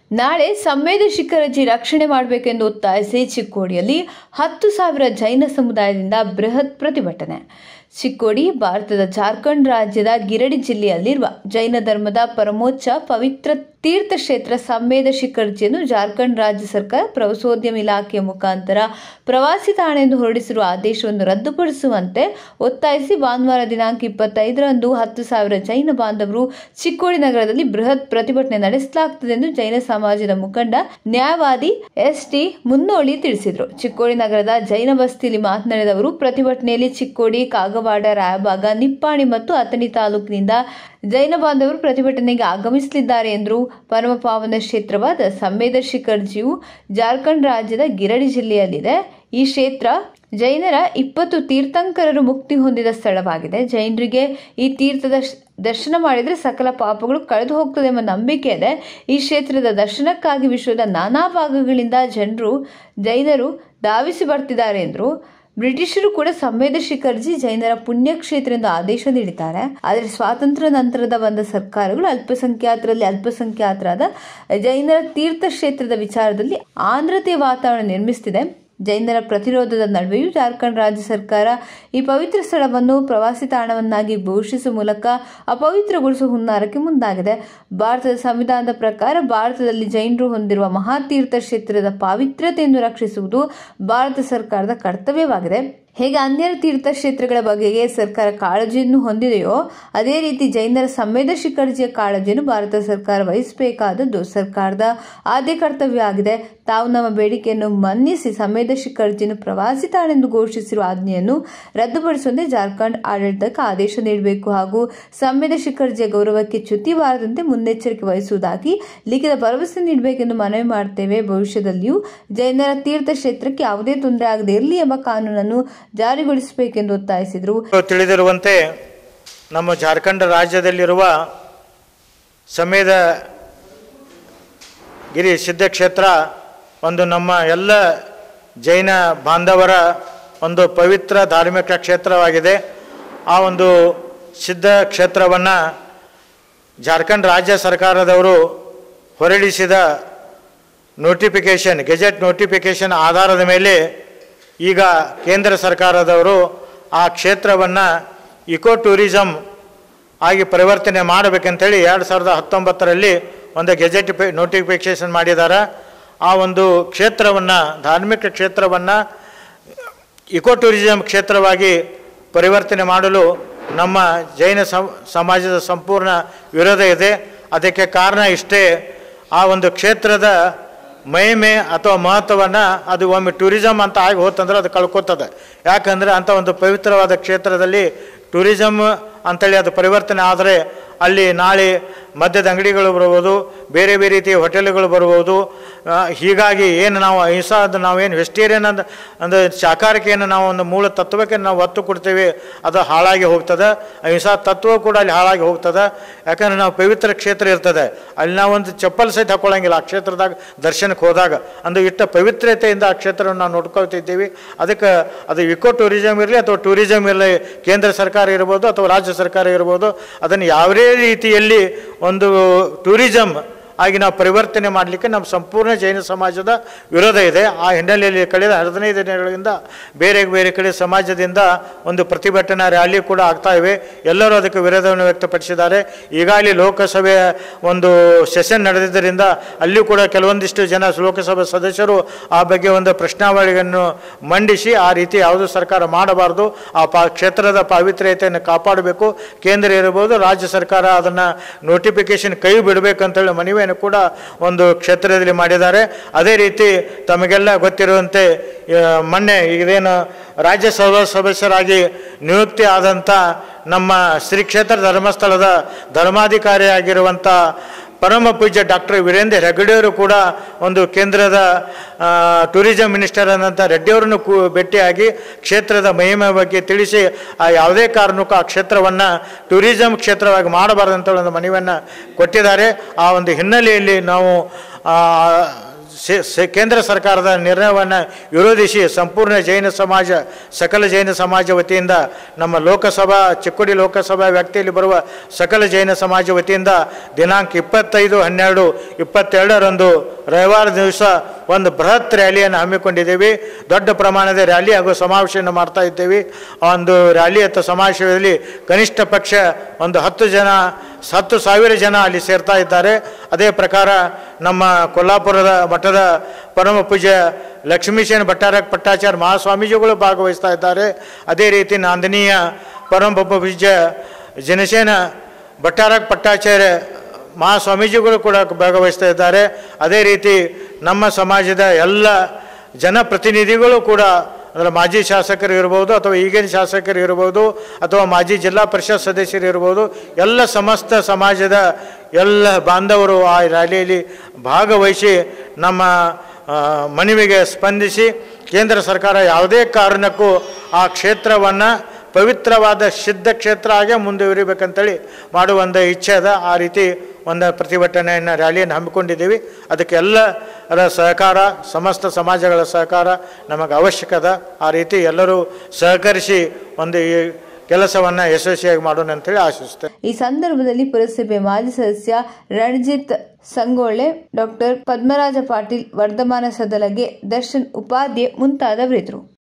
ನಾಳೆ ಸಂವೇದಶಿಖರಜಿ ರಕ್ಷಣೆ ಮಾಡಬೇಕೆಂದು ಒತ್ತಾಯಿಸಿ ಚಿಕ್ಕೋಡಿಯಲ್ಲಿ ಹತ್ತು ಸಾವಿರ ಜೈನ ಸಮುದಾಯದಿಂದ ಬೃಹತ್ ಪ್ರತಿಭಟನೆ ಚಿಕ್ಕೋಡಿ ಭಾರತದ ಜಾರ್ಖಂಡ್ ರಾಜ್ಯದ ಗಿರಡಿ ಜಿಲ್ಲೆಯಲ್ಲಿರುವ ಜೈನ ಧರ್ಮದ ಪರಮೋಚ್ಚ ಪವಿತ್ರ ತೀರ್ಥಕ್ಷೇತ್ರ ಸಂವೇದ ಶಿಖರ್ಜಿಯನ್ನು ಜಾರ್ಖಂಡ್ ರಾಜ್ಯ ಸರ್ಕಾರ ಪ್ರವಾಸೋದ್ಯಮ ಇಲಾಖೆಯ ಮುಖಾಂತರ ಪ್ರವಾಸಿ ತಾಣ ಎಂದು ಹೊರಡಿಸಿರುವ ಆದೇಶವನ್ನು ರದ್ದುಪಡಿಸುವಂತೆ ಒತ್ತಾಯಿಸಿ ಭಾನುವಾರ ದಿನಾಂಕ ಇಪ್ಪತ್ತೈದರಂದು ಹತ್ತು ಸಾವಿರ ಜೈನ ಬಾಂಧವರು ಚಿಕ್ಕೋಡಿ ನಗರದಲ್ಲಿ ಬೃಹತ್ ಪ್ರತಿಭಟನೆ ನಡೆಸಲಾಗುತ್ತದೆ ಎಂದು ಜೈನ ಸಮಾಜದ ಮುಖಂಡ ನ್ಯಾಯವಾದಿ ಎಸ್ ಟಿ ಮುನ್ನೋಳಿ ತಿಳಿಸಿದರು ಚಿಕ್ಕೋಡಿ ನಗರದ ಜೈನ ಬಸ್ತಿಯಲ್ಲಿ ಮಾತನಾಡಿದ ಅವರು ಪ್ರತಿಭಟನೆಯಲ್ಲಿ ಚಿಕ್ಕೋಡಿ ಕಾಗವಾಡ ರಾಯಬಾಗ ನಿಪ್ಪಾಣಿ ಮತ್ತು ಅಥಣಿ ತಾಲೂಕಿನಿಂದ ಜೈನ ಬಾಂಧವರು ಪ್ರತಿಭಟನೆಗೆ ಆಗಮಿಸಲಿದ್ದಾರೆ ಎಂದರು ಪರಮ ಪಾವನ ಕ್ಷೇತ್ರವಾದ ಸಂವೇದ ಶಿಖರ್ಜಿಯು ಜಾರ್ಖಂಡ್ ರಾಜ್ಯದ ಗಿರಡಿ ಜಿಲ್ಲೆಯಲ್ಲಿದೆ ಈ ಕ್ಷೇತ್ರ ಜೈನರ ಇಪ್ಪತ್ತು ತೀರ್ಥಂಕರರು ಮುಕ್ತಿ ಹೊಂದಿದ ಸ್ಥಳವಾಗಿದೆ ಜೈನರಿಗೆ ಈ ತೀರ್ಥದ ಶ- ದರ್ಶನ ಮಾಡಿದರೆ ಸಕಲ ಪಾಪಗಳು ಕಳೆದು ಹೋಗ್ತದೆ ಎಂಬ ನಂಬಿಕೆ ಇದೆ ಈ ಕ್ಷೇತ್ರದ ದರ್ಶನಕ್ಕಾಗಿ ವಿಶ್ವದ ನಾನಾ ಭಾಗಗಳಿಂದ ಜನರು ಜೈನರು ಧಾವಿಸಿ ಬರ್ತಿದ್ದಾರೆ ಎಂದರು ಬ್ರಿಟಿಷರು ಕೂಡ ಸಂವೇದ ಶಿಖರ್ಜಿ ಜೈನರ ಪುಣ್ಯಕ್ಷೇತ್ರ ಎಂದು ಆದೇಶ ನೀಡಿದ್ದಾರೆ ಆದರೆ ಸ್ವಾತಂತ್ರ್ಯ ನಂತರದ ಬಂದ ಸರ್ಕಾರಗಳು ಅಲ್ಪಸಂಖ್ಯಾತರಲ್ಲಿ ಅಲ್ಪಸಂಖ್ಯಾತರಾದ ಜೈನರ ತೀರ್ಥಕ್ಷೇತ್ರದ ವಿಚಾರದಲ್ಲಿ ಆಂಧ್ರತೆಯ ವಾತಾವರಣ ನಿರ್ಮಿಸುತ್ತಿದೆ ಜೈನರ ಪ್ರತಿರೋಧದ ನಡುವೆಯೂ ಜಾರ್ಖಂಡ್ ರಾಜ್ಯ ಸರ್ಕಾರ ಈ ಪವಿತ್ರ ಸ್ಥಳವನ್ನು ಪ್ರವಾಸಿ ತಾಣವನ್ನಾಗಿ ಘೋಷಿಸುವ ಮೂಲಕ ಅಪವಿತ್ರಗೊಳಿಸುವ ಹುನ್ನಾರಕ್ಕೆ ಮುಂದಾಗಿದೆ ಭಾರತದ ಸಂವಿಧಾನದ ಪ್ರಕಾರ ಭಾರತದಲ್ಲಿ ಜೈನರು ಹೊಂದಿರುವ ಮಹಾತೀರ್ಥ ಕ್ಷೇತ್ರದ ಪಾವಿತ್ರ್ಯತೆಯನ್ನು ರಕ್ಷಿಸುವುದು ಭಾರತ ಸರ್ಕಾರದ ಕರ್ತವ್ಯವಾಗಿದೆ ಹೇಗೆ ಅನ್ಯರ ತೀರ್ಥಕ್ಷೇತ್ರಗಳ ಬಗೆಗೆ ಸರ್ಕಾರ ಕಾಳಜಿಯನ್ನು ಹೊಂದಿದೆಯೋ ಅದೇ ರೀತಿ ಜೈನರ ಸಂವೇದ ಶಿಖರ್ಜಿಯ ಕಾಳಜಿಯನ್ನು ಭಾರತ ಸರ್ಕಾರ ವಹಿಸಬೇಕಾದದ್ದು ಸರ್ಕಾರದ ಆದ್ಯ ಕರ್ತವ್ಯ ಆಗಿದೆ ತಾವು ನಮ್ಮ ಬೇಡಿಕೆಯನ್ನು ಮನ್ನಿಸಿ ಸಂವೇದ ಶಿಖರ್ಜಿಯನ್ನು ಪ್ರವಾಸಿ ತಾಣೆಂದು ಘೋಷಿಸಿರುವ ಆಜ್ಞೆಯನ್ನು ರದ್ದುಪಡಿಸುವಂತೆ ಜಾರ್ಖಂಡ್ ಆಡಳಿತಕ್ಕೆ ಆದೇಶ ನೀಡಬೇಕು ಹಾಗೂ ಸಂವೇದ ಶಿಖರ್ಜಿಯ ಗೌರವಕ್ಕೆ ಚ್ಯುತಿ ಬಾರದಂತೆ ಮುನ್ನೆಚ್ಚರಿಕೆ ವಹಿಸುವುದಾಗಿ ಲಿಖಿತ ಭರವಸೆ ನೀಡಬೇಕೆಂದು ಮನವಿ ಮಾಡುತ್ತೇವೆ ಭವಿಷ್ಯದಲ್ಲಿಯೂ ಜೈನರ ತೀರ್ಥಕ್ಷೇತ್ರಕ್ಕೆ ಯಾವುದೇ ತೊಂದರೆ ಆಗದೇ ಇರಲಿ ಎಂಬ ಕಾನೂನನ್ನು ಜಾರಿಗೊಳಿಸಬೇಕೆಂದು ಒತ್ತಾಯಿಸಿದರು ತಿಳಿದಿರುವಂತೆ ನಮ್ಮ ಜಾರ್ಖಂಡ್ ರಾಜ್ಯದಲ್ಲಿರುವ ಸಮೇದ ಗಿರಿ ಸಿದ್ಧಕ್ಷೇತ್ರ ಒಂದು ನಮ್ಮ ಎಲ್ಲ ಜೈನ ಬಾಂಧವರ ಒಂದು ಪವಿತ್ರ ಧಾರ್ಮಿಕ ಕ್ಷೇತ್ರವಾಗಿದೆ ಆ ಒಂದು ಸಿದ್ಧ ಕ್ಷೇತ್ರವನ್ನು ಜಾರ್ಖಂಡ್ ರಾಜ್ಯ ಸರ್ಕಾರದವರು ಹೊರಡಿಸಿದ ನೋಟಿಫಿಕೇಷನ್ ಗೆಜೆಟ್ ನೋಟಿಫಿಕೇಷನ್ ಆಧಾರದ ಮೇಲೆ ಈಗ ಕೇಂದ್ರ ಸರ್ಕಾರದವರು ಆ ಕ್ಷೇತ್ರವನ್ನು ಇಕೋ ಟೂರಿಸಮ್ ಆಗಿ ಪರಿವರ್ತನೆ ಮಾಡಬೇಕಂತೇಳಿ ಎರಡು ಸಾವಿರದ ಹತ್ತೊಂಬತ್ತರಲ್ಲಿ ಒಂದು ಗೆಜೆಟ್ ಪೆ ನೋಟಿಫಿಕೇಷನ್ ಮಾಡಿದ್ದಾರೆ ಆ ಒಂದು ಕ್ಷೇತ್ರವನ್ನು ಧಾರ್ಮಿಕ ಕ್ಷೇತ್ರವನ್ನು ಇಕೋ ಟೂರಿಸಮ್ ಕ್ಷೇತ್ರವಾಗಿ ಪರಿವರ್ತನೆ ಮಾಡಲು ನಮ್ಮ ಜೈನ ಸಂ- ಸಮಾಜದ ಸಂಪೂರ್ಣ ವಿರೋಧ ಇದೆ ಅದಕ್ಕೆ ಕಾರಣ ಇಷ್ಟೇ ಆ ಒಂದು ಕ್ಷೇತ್ರದ ಮಹಿಮೆ ಅಥವಾ ಮಹತ್ವವನ್ನು ಅದು ಒಮ್ಮೆ ಟೂರಿಸಮ್ ಅಂತ ಆಗಿ ಹೋತಂದ್ರೆ ಅದು ಕಳ್ಕೊತದೆ ಯಾಕಂದರೆ ಅಂಥ ಒಂದು ಪವಿತ್ರವಾದ ಕ್ಷೇತ್ರದಲ್ಲಿ ಟೂರಿಸಮ್ ಅಂತೇಳಿ ಅದು ಪರಿವರ್ತನೆ ಆದರೆ ಅಲ್ಲಿ ನಾಳೆ ಮದ್ಯದ ಅಂಗಡಿಗಳು ಬರ್ಬೋದು ಬೇರೆ ಬೇರೆ ರೀತಿಯ ಹೋಟೆಲ್ಗಳು ಬರ್ಬೋದು ಆ, ಹೀಗಾಗಿ ಏನು ನಾವು ಅಹಿಂಸಾದ ನಾವೇನು ವೆಜಿಟೇರಿಯನ್ ಅಂದ ಅಂದರೆ ಶಾಕಾಹಾರಕ್ಕೆ ಏನು ನಾವು ಒಂದು ಮೂಲ ತತ್ವಕ್ಕೆ ನಾವು ಒತ್ತು ಕೊಡ್ತೇವೆ ಅದು ಹಾಳಾಗಿ ಹೋಗ್ತದೆ ಅಹಿಂಸಾ ತತ್ವ ಕೂಡ ಅಲ್ಲಿ ಹಾಳಾಗಿ ಹೋಗ್ತದೆ ಯಾಕಂದ್ರೆ ನಾವು ಪವಿತ್ರ ಕ್ಷೇತ್ರ ಇರ್ತದೆ ಅಲ್ಲಿ ನಾವು ಒಂದು ಚಪ್ಪಲ್ ಸಹಿತ ಹಾಕೊಳ್ಳಂಗಿಲ್ಲ ಆ ಕ್ಷೇತ್ರದಾಗ ದರ್ಶನಕ್ಕೆ ಹೋದಾಗ ಅಂದು ಇಟ್ಟ ಪವಿತ್ರತೆಯಿಂದ ಆ ಕ್ಷೇತ್ರವನ್ನು ನಾವು ನೋಡ್ಕೊಳ್ತಿದ್ದೀವಿ ಅದಕ್ಕೆ ಅದು ಇಕೋ ಟೂರಿಸಮ್ ಇರಲಿ ಅಥವಾ ಟೂರಿಸಮ್ ಇರಲಿ ಕೇಂದ್ರ ಸರ್ಕಾರ ಇರ್ಬೋದು ಅಥವಾ ರಾಜ್ಯ ಸರ್ಕಾರ ಇರ್ಬೋದು ಅದನ್ನು ಯಾವುದೇ ರೀತಿಯಲ್ಲಿ ಒಂದು ಟೂರಿಸಮ್ ಆಗಿ ನಾವು ಪರಿವರ್ತನೆ ಮಾಡಲಿಕ್ಕೆ ನಮ್ಮ ಸಂಪೂರ್ಣ ಜೈನ ಸಮಾಜದ ವಿರೋಧ ಇದೆ ಆ ಹಿನ್ನೆಲೆಯಲ್ಲಿ ಕಳೆದ ಹದಿನೈದು ದಿನಗಳಿಂದ ಬೇರೆ ಬೇರೆ ಕಡೆ ಸಮಾಜದಿಂದ ಒಂದು ಪ್ರತಿಭಟನಾ ರ್ಯಾಲಿ ಕೂಡ ಆಗ್ತಾ ಇವೆ ಎಲ್ಲರೂ ಅದಕ್ಕೆ ವಿರೋಧವನ್ನು ವ್ಯಕ್ತಪಡಿಸಿದ್ದಾರೆ ಈಗಾಗಲೇ ಲೋಕಸಭೆಯ ಒಂದು ಸೆಷನ್ ನಡೆದಿದ್ದರಿಂದ ಅಲ್ಲಿಯೂ ಕೂಡ ಕೆಲವೊಂದಿಷ್ಟು ಜನ ಲೋಕಸಭಾ ಸದಸ್ಯರು ಆ ಬಗ್ಗೆ ಒಂದು ಪ್ರಶ್ನಾವಳಿಯನ್ನು ಮಂಡಿಸಿ ಆ ರೀತಿ ಯಾವುದೂ ಸರ್ಕಾರ ಮಾಡಬಾರ್ದು ಆ ಪಾ ಕ್ಷೇತ್ರದ ಪಾವಿತ್ರ್ಯತೆಯನ್ನು ಕಾಪಾಡಬೇಕು ಕೇಂದ್ರ ಇರ್ಬೋದು ರಾಜ್ಯ ಸರ್ಕಾರ ಅದನ್ನು ನೋಟಿಫಿಕೇಶನ್ ಕೈ ಬಿಡಬೇಕಂತೇಳಿ ಮನವಿಯನ್ನು ಕೂಡ ಒಂದು ಕ್ಷೇತ್ರದಲ್ಲಿ ಮಾಡಿದ್ದಾರೆ ಅದೇ ರೀತಿ ತಮಗೆಲ್ಲ ಗೊತ್ತಿರುವಂತೆ ಆ, ಮೊನ್ನೆ ಇದೇನು ರಾಜ್ಯಸಭಾ ಸದಸ್ಯರಾಗಿ ನಿಯುಕ್ತಿ ಆದಂಥ ನಮ್ಮ ಶ್ರೀ ಕ್ಷೇತ್ರ ಧರ್ಮಸ್ಥಳದ ಧರ್ಮಾಧಿಕಾರಿಯಾಗಿರುವಂಥ ಪರಮ ಪೂಜ್ಯ ಡಾಕ್ಟರ್ ವೀರೇಂದ್ರ ಹೆಗಡೆಯವರು ಕೂಡ ಒಂದು ಕೇಂದ್ರದ ಆ, ಟೂರಿಸಂ ಮಿನಿಸ್ಟರ್ ಆದಂಥ ರೆಡ್ಡಿಯವರನ್ನು ಕೂ ಭೇಟಿಯಾಗಿ ಕ್ಷೇತ್ರದ ಮಹಿಮೆ ಬಗ್ಗೆ ತಿಳಿಸಿ ಆ ಯಾವುದೇ ಕಾರಣಕ್ಕೂ ಆ ಕ್ಷೇತ್ರವನ್ನು ಟೂರಿಸಂ ಕ್ಷೇತ್ರವಾಗಿ ಮಾಡಬಾರ್ದು ಅಂತ ಒಂದು ಮನವಿಯನ್ನು ಕೊಟ್ಟಿದ್ದಾರೆ ಆ ಒಂದು ಹಿನ್ನೆಲೆಯಲ್ಲಿ ನಾವು ಆ, ಸೆ- ಸೆ- ಕೇಂದ್ರ ಸರ್ಕಾರದ ನಿರ್ಣಯವನ್ನು ವಿರೋಧಿಸಿ ಸಂಪೂರ್ಣ ಜೈನ ಸಮಾಜ ಸಕಲ ಜೈನ ಸಮಾಜ ವತಿಯಿಂದ ನಮ್ಮ ಲೋಕಸಭಾ ಚಿಕ್ಕೋಡಿ ಲೋಕಸಭಾ ವ್ಯಾಪ್ತಿಯಲ್ಲಿ ಬರುವ ಸಕಲ ಜೈನ ಸಮಾಜ ವತಿಯಿಂದ ದಿನಾಂಕ ಇಪ್ಪತ್ತೈದು ಹನ್ನೆರಡು ಇಪ್ಪತ್ತೆರಡರಂದು ರವಿವಾರ ದಿವಸ ಒಂದು ಬೃಹತ್ ರ್ಯಾಲಿಯನ್ನು ಹಮ್ಮಿಕೊಂಡಿದ್ದೇವೆ ದೊಡ್ಡ ಪ್ರಮಾಣದ ರ್ಯಾಲಿ ಹಾಗೂ ಸಮಾವೇಶವನ್ನು ಮಾಡ್ತಾ ಇದ್ದೇವೆ ಆ ಒಂದು ರ್ಯಾಲಿ ಅಥವಾ ಸಮಾವೇಶದಲ್ಲಿ ಕನಿಷ್ಠ ಪಕ್ಷ ಒಂದು ಹತ್ತು ಜನ ಹತ್ತು ಸಾವಿರ ಜನ ಅಲ್ಲಿ ಸೇರ್ತಾ ಇದ್ದಾರೆ ಅದೇ ಪ್ರಕಾರ ನಮ್ಮ ಕೊಲ್ಲಾಪುರದ ಮಠದ ಪರಮ ಪೂಜ್ಯ ಲಕ್ಷ್ಮೀಶೇನ ಭಟ್ಟಾರಕ ಪಟ್ಟಾಚಾರ್ಯ ಮಹಾಸ್ವಾಮೀಜಿಗಳು ಭಾಗವಹಿಸ್ತಾ ಇದ್ದಾರೆ ಅದೇ ರೀತಿ ನಾಂದನೀಯ ಪರಮ ಪೂಜ್ಯ ಜನಸೇನ ಭಟ್ಟಾರಕ ಪಟ್ಟಾಚಾರ್ಯ ಮಹಾಸ್ವಾಮೀಜಿಗಳು ಕೂಡ ಭಾಗವಹಿಸ್ತಾ ಇದ್ದಾರೆ ಅದೇ ರೀತಿ ನಮ್ಮ ಸಮಾಜದ ಎಲ್ಲ ಜನಪ್ರತಿನಿಧಿಗಳು ಕೂಡ ಅಂದರೆ ಮಾಜಿ ಶಾಸಕರು ಇರ್ಬೋದು ಅಥವಾ ಈಗಿನ ಶಾಸಕರು ಇರ್ಬೋದು ಅಥವಾ ಮಾಜಿ ಜಿಲ್ಲಾ ಪರಿಷತ್ ಸದಸ್ಯರು ಇರ್ಬೋದು ಎಲ್ಲ ಸಮಸ್ತ ಸಮಾಜದ ಎಲ್ಲ ಬಾಂಧವರು ಆ ರ್ಯಾಲಿಯಲ್ಲಿ ಭಾಗವಹಿಸಿ ನಮ್ಮ ಆ, ಮನವಿಗೆ ಸ್ಪಂದಿಸಿ ಕೇಂದ್ರ ಸರ್ಕಾರ ಯಾವುದೇ ಕಾರಣಕ್ಕೂ ಆ ಕ್ಷೇತ್ರವನ್ನು ಪವಿತ್ರವಾದ ಸಿದ್ಧ ಕ್ಷೇತ್ರ ಆಗೇ ಮುಂದುವರಿಬೇಕಂತೇಳಿ ಮಾಡುವ ಒಂದು ಇಚ್ಛೆ ಅದ ಆ ರೀತಿ ಒಂದು ಪ್ರತಿಭಟನೆಯನ್ನು ರ್ಯಾಲಿಯನ್ನು ಹಮ್ಮಿಕೊಂಡಿದ್ದೀವಿ ಅದಕ್ಕೆ ಎಲ್ಲರ ಸಹಕಾರ ಸಮಸ್ತ ಸಮಾಜಗಳ ಸಹಕಾರ ನಮಗೆ ಅವಶ್ಯಕ ಅದ ಆ ರೀತಿ ಎಲ್ಲರೂ ಸಹಕರಿಸಿ ಒಂದು ಈ ಕೆಲಸವನ್ನು ಯಶಸ್ವಿಯಾಗಿ ಮಾಡೋಣ ಅಂತೇಳಿ ಆಶಿಸ್ತೇನೆ ಈ ಸಂದರ್ಭದಲ್ಲಿ ಪುರಸಭೆ ಮಾಜಿ ಸದಸ್ಯ ರಣಜಿತ್ ಸಂಗೋಳೆ ಡಾಕ್ಟರ್ ಪದ್ಮರಾಜ ಪಾಟೀಲ್ ವರ್ಧಮಾನ ಸದಲಗೆ ದರ್ಶನ್ ಉಪಾಧ್ಯ ಮುಂತಾದವರಿದ್ದರು